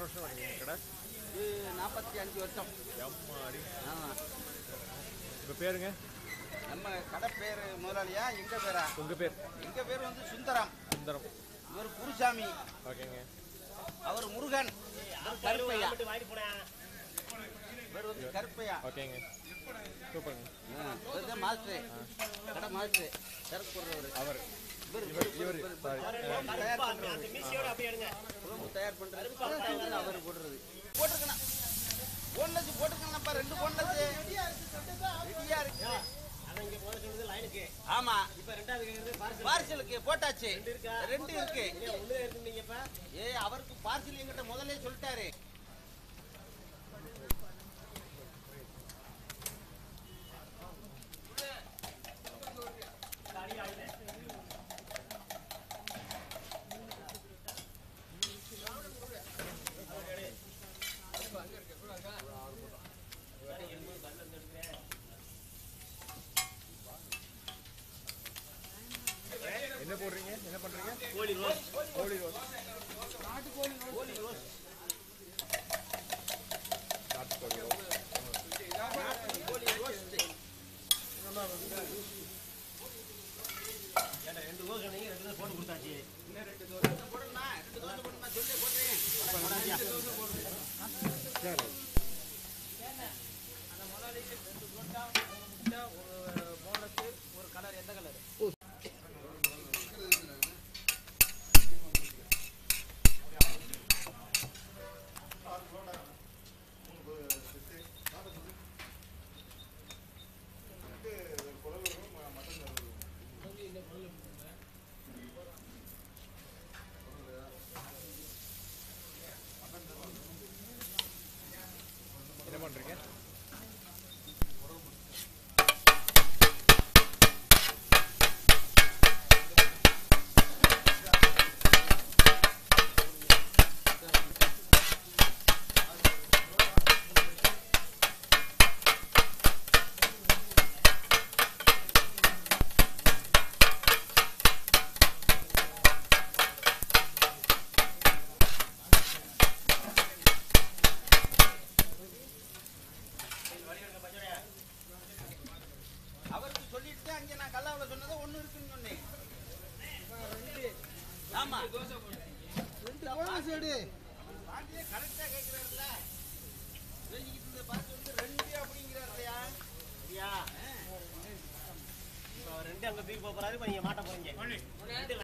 வருஷம் வரீங்க கடை இது நாற்பத்தி அஞ்சு வருஷம் எம்மாடி ஆமாம் உங்கள் பேருங்க நம்ம கடை பேர் முதலாளியா எங்க பேரா உங்கள் பேர் எங்க பேர் வந்து சுந்தரம் சுந்தரம் இவர் குருசாமி ஓகேங்க அவர் முருகன் இவர் கருப்பையா இவர் வந்து கருப்பையா ஓகேங்க சூப்பருங்க ஆ, இவர் தான் மாஸ்டர் கடை மாஸ்டர் சரக்கு போடுறவர் அவர் இவர் இவர் இவர் சாரி குழம்பு தயார் பண்றவர் குழம்பு தயார் பண்றது இது அவர் போடுறது போட்டிருக்கணும் போன்லஸ் போட்டிருக்கணும்ப்பா ரெண்டு போன்லஸ் ரெடியா இருக்கு ஆமா பார்சலுக்கு போட்டாச்சு ரெண்டு இருக்கு ஏ அவருக்கு பார்சல் என்கிட்ட முதல்ல சொல்லிட்டாரு என்ன போடுறீங்க என்ன பண்ணுறீங்க கோழி ரோஸ் கோழி ரோஸ் கோழி ரோஸ் நாட்டுக்கோழி ரோஸ் கோழி ரோஸ் போடணுமா ரெண்டு தோசை போடணுமா சொல்லி போட்டுறேன் ஒரு கலர் எந்த கலர் என்ன பண்ணுறீங்க அவருக்கு சொல்லிட்டு அங்க நான் கல்லாவில் சொன்னதை ஒண்ணு இருக்குன்னு சொன்னேன் ஆமா ரெண்டு போனஸ் எடு பாண்டியே கரெக்டா கேக்குறாருல பேசிக்கிட்டு இருந்த பாட்டு வந்து ரெண்டு அப்படிங்கிறாரு இல்லையா ரெண்டு அங்க தூக்கி போறாரு இப்ப நீங்க மாட்ட போறீங்க ரெண்டு